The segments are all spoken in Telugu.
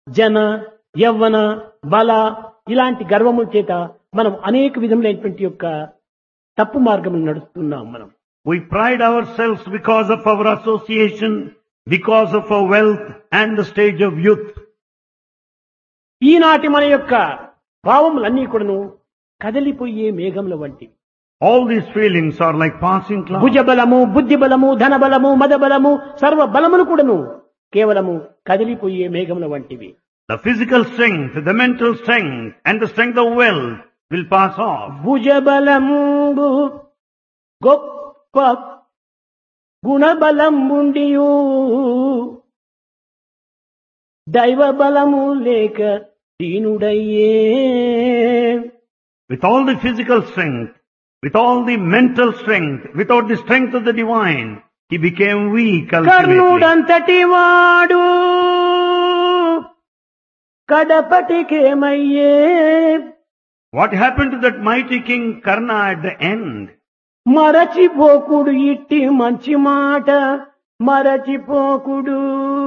జన యవ్వన బల ఇలాంటి గర్వముల చేత మనం అనేక విధములైనటువంటి యొక్క తప్పు మార్గం నడుస్తున్నాం మనం We pride ourselves because of our association, because of our wealth and the stage of youth. ఈనాటి మన యొక్క భావములన్నీ కూడాను కదలిపోయే మేఘముల వంటివి All these feelings are like passing clouds. భుజబలము బుద్ధి బలము ధన బలము మద బలము సర్వ బలములు కూడాను కేవలము కదిలిపోయే మేఘముల వంటివి The physical strength, the mental strength, and the strength of wealth will pass off. భుజబలంబు గొప్ప గుణబలంబుండియు దైవ బలము లేక దీనుడయ్యే With all the physical strength, with all the mental strength, without the strength of the divine, he became weak ultimately. కర్ణుడంతటి వాడు కడపటికేమయ్యే What happened to that mighty king Karna at the end? మరచిపోకుడు ఇట్టి మంచి మాట మరచిపోకుడు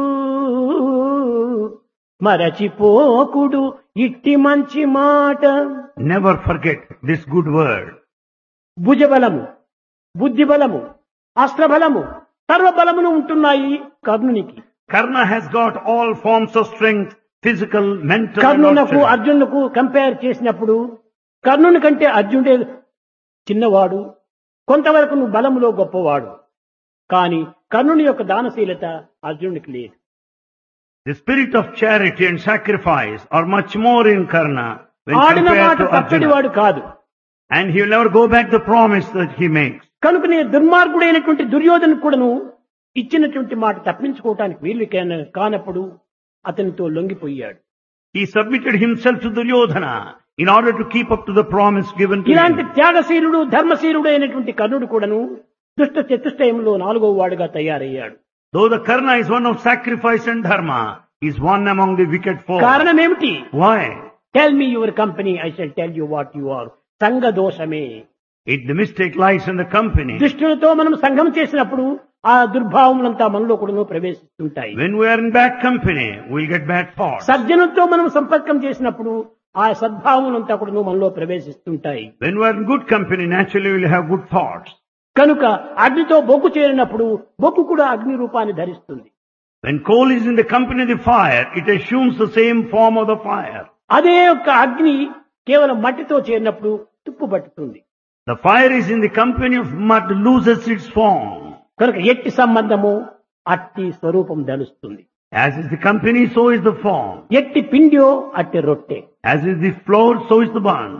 మరచిపోకుడు ఇట్టి మంచి మాట Never forget this good word. భుజబలము బుద్ధి బలము అస్త్రబలము సర్వబలమును ఉంటున్నాయి కర్ణునికి Karna has got all forms of strength, physical, mental, and కర్ణునకు also- అర్జునుకు కంపేర్ చేసినప్పుడు కర్ణుని కంటే అర్జునుడే చిన్నవాడు కొంతవరకు నువ్వు బలములో గొప్పవాడు కానీ కర్ణుని యొక్క దానశీలత అర్జునుడికి లేదు The spirit of charity and sacrifice are much more in Karna when ఆడిన మాట compared to Arjuna. తప్పటివాడు కాదు And he will never go back the promise that he makes. కనుక నేను దుర్మార్గుడైనటువంటి దుర్యోధను కూడాను ఇచ్చినటువంటి మాట తప్పించుకోవటానికి వీలు కాన- కానప్పుడు అతనితో లొంగిపోయాడు He submitted himself to Duryodhana in order to keep up to the promise given to ఇలాంటి him. త్యాగశీలుడు ధర్మశీలుడు అయినటువంటి కర్ణుడు కూడాను దుష్ట చతుష్టయంలో నాలుగో వాడుగా తయారయ్యాడు Though the Karna is one of sacrifice and dharma, he is one among the wicked four. కారణం ఏమిటి Why? Tell me your company I shall tell you what you are సంఘ దోషమే It, the mistake lies in the company. దుష్టులతో మనం సంఘం చేసినప్పుడు ఆ దుర్భావములంతా మనలో కూడా ప్రవేశిస్తుంటాయి When we are in bad company, we'll get bad thoughts. సజ్జనులతో మనం సంపర్కం చేసినప్పుడు ఆ సద్భావములంతా కూడా మనలో ప్రవేశిస్తుంటాయి When we are in good company, naturally we'll have good thoughts. కనుక అగ్నితో బొగ్గు చేరినప్పుడు బొగ్గు కూడా అగ్ని రూపాన్ని ధరిస్తుంది When coal is in the company of the fire, it assumes the same form of the fire. అదే యొక్క అగ్ని కేవలం మట్టితో చేరినప్పుడు తుప్పు పట్టుతుంది The fire is in the company of mud, loses its form. కనుక ఎట్టి సంబంధము అట్టి స్వరూపం ధరుస్తుంది As is the company, so is the form. ఎట్టి పిండియో అట్టి రొట్టె As is the flour, so is the bun.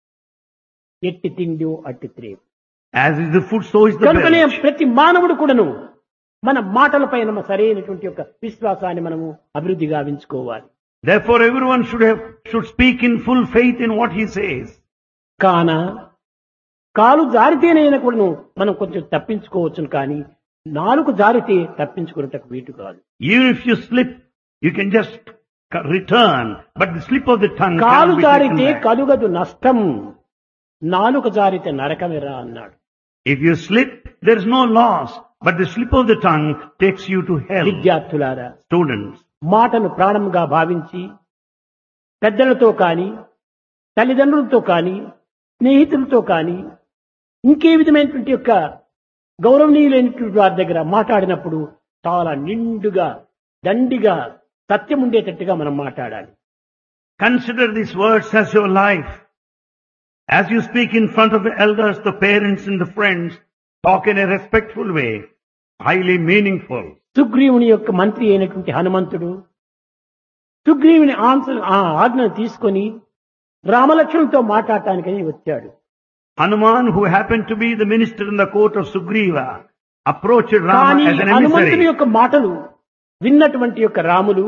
ఎట్టి తిండియో అట్టి త్రేపు As is the food, so is the కనుకనే belch. ప్రతి మానవుడు కూడాను మన మాటలపై మన సరైనటువంటి యొక్క విశ్వాసాన్ని మనము అభివృద్ధి గావించుకోవాలి Therefore, everyone should have, should speak in full faith in what he says. కాన కాలు జారితేనైనా కూడాను మనం కొంచెం తప్పించుకోవచ్చును కానీ నాలుగు జారితే తప్పించుకున్నటకు వీటు కాదు Even if you slip, you can just c- return, but the slip of the tongue కాలు can be taken జారితే back. కలుగదు నష్టం నాలుక జారితే నరకమేరా అన్నాడు If you slip, there is no loss, but the slip of the tongue takes you to hell. విద్యార్థులారా Students, మాటను ప్రాణంగా భావించి పెద్దలతో కాని తల్లిదండ్రులతో కాని స్నేహితులతో కాని ఇంకే విధమైనటువంటి యొక్క గౌరవనీయులైనటువంటి వారి దగ్గర మాట్లాడినప్పుడు చాలా నిండుగా దండిగా సత్యం ఉండేటట్టుగా మనం మాట్లాడాలి consider these words as your life. As you speak in front of the elders, the parents and the friends, talk in a respectful way, highly meaningful. సుగ్రీవుని యొక్క మంత్రి అయినటువంటి హనుమంతుడు సుగ్రీవుని ఆన్సర్ ఆ ఆజ్ఞను తీసుకొని రామలక్ష్మణులతో మాట్లాడటానికని వచ్చాడు Hanuman, who happened to be the minister in the court of Sugriva, approached కానీ Rama as an హనుమంతుని emissary. యొక్క మాటలు విన్నటువంటి యొక్క రాములు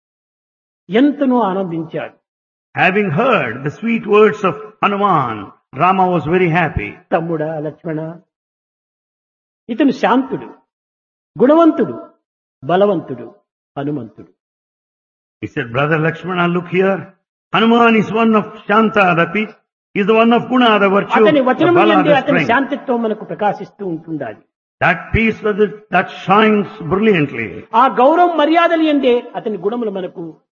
ఎంతనో ఆనందించాడు Having heard the sweet words of Hanuman, Rama was very happy. తమ్ముడా లక్ష్మణ ఇతను శాంతుడు గుణవంతుడు బలవంతుడు హనుమంతుడు He said, Brother Lakshmana, look here. Hanuman is one of Shanta, the peace. He is the one of Guna, the virtue, అతని the వచనం Bala, ఏంటి the అతని strength. శాంతిత్వం మనకు ప్రకాశిస్తూ ఉంటుండాలి That peace that, is- that shines brilliantly. ఆ గౌరవం మర్యాదలు ఎందే అతని గుణములు మనకు